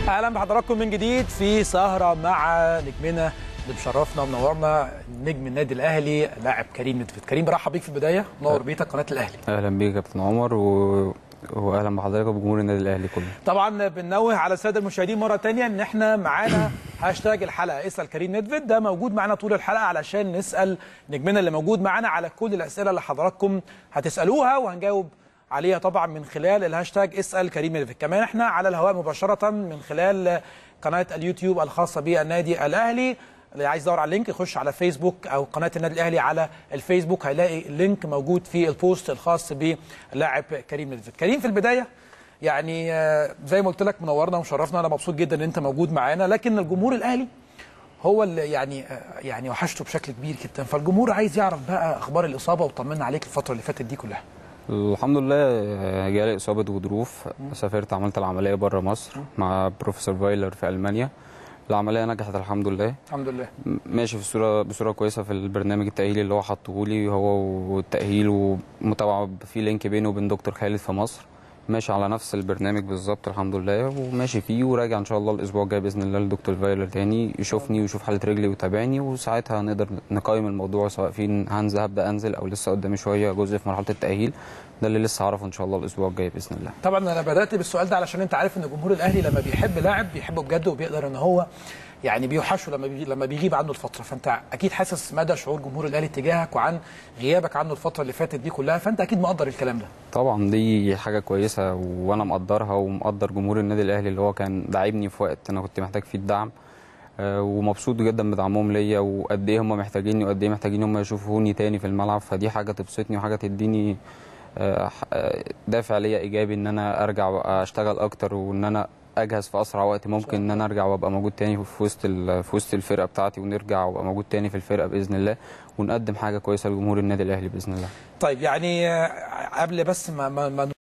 اهلا بحضراتكم من جديد في سهره مع نجمنا اللي مشرفنا ومنورنا نجم النادي الاهلي لاعب كريم ندفت كريم برحب بيك في البدايه منور بيتك قناه الاهلي اهلا بيك يا كابتن عمر و... واهلا بحضرتك وبجمهور النادي الاهلي كله طبعا بننوه على الساده المشاهدين مره تانية ان احنا معانا هاشتاج الحلقه اسال كريم ندفت ده موجود معانا طول الحلقه علشان نسال نجمنا اللي موجود معانا على كل الاسئله اللي حضراتكم هتسالوها وهنجاوب عليها طبعا من خلال الهاشتاج اسال كريم ندفت كمان احنا على الهواء مباشره من خلال قناه اليوتيوب الخاصه بالنادي الاهلي اللي عايز يدور على اللينك يخش على فيسبوك او قناه النادي الاهلي على الفيسبوك هيلاقي اللينك موجود في البوست الخاص باللاعب كريم ندفت كريم في البدايه يعني آه، زي ما قلت لك منورنا ومشرفنا انا مبسوط جدا ان انت موجود معانا لكن الجمهور الاهلي هو اللي يعني آه، يعني وحشته بشكل كبير جدا فالجمهور عايز يعرف بقى اخبار الاصابه وطمنا عليك الفتره اللي فاتت دي كلها الحمد لله جالي اصابه غضروف سافرت عملت العمليه بره مصر مع بروفيسور فايلر في المانيا العمليه نجحت الحمد لله الحمد لله ماشي في الصوره بصوره كويسه في البرنامج التاهيلي اللي هو حطه لي هو والتاهيل ومتابعه في لينك بينه وبين دكتور خالد في مصر ماشي على نفس البرنامج بالظبط الحمد لله وماشي فيه وراجع ان شاء الله الاسبوع الجاي باذن الله لدكتور فايلر تاني يشوفني ويشوف حاله رجلي ويتابعني وساعتها نقدر نقيم الموضوع سواء في هنزل هبدا انزل او لسه قدامي شويه جزء في مرحله التاهيل ده اللي لسه هعرفه ان شاء الله الاسبوع الجاي باذن الله طبعا انا بدات بالسؤال ده علشان انت عارف ان جمهور الاهلي لما بيحب لاعب بيحبه بجد وبيقدر ان هو يعني بيوحشه لما بي... لما بيغيب عنه الفتره فانت اكيد حاسس مدى شعور جمهور الاهلي تجاهك وعن غيابك عنه الفتره اللي فاتت دي كلها فانت اكيد مقدر الكلام ده طبعا دي حاجه كويسه وانا مقدرها ومقدر جمهور النادي الاهلي اللي هو كان داعبني في وقت انا كنت محتاج فيه الدعم آه، ومبسوط جدا بدعمهم ليا وقد ايه هم محتاجيني وقد ايه محتاجين هم يشوفوني تاني في الملعب فدي حاجه تبسطني وحاجه تديني آه، آه، دافع ليا ايجابي ان انا ارجع واشتغل اكتر وان انا اجهز في اسرع وقت ممكن ان انا ارجع وابقى موجود تاني في وسط ال- في وسط الفرقه بتاعتي ونرجع وابقى موجود تاني في الفرقه باذن الله ونقدم حاجه كويسه لجمهور النادي الاهلي باذن الله طيب يعني آه، قبل بس ما, ما, ما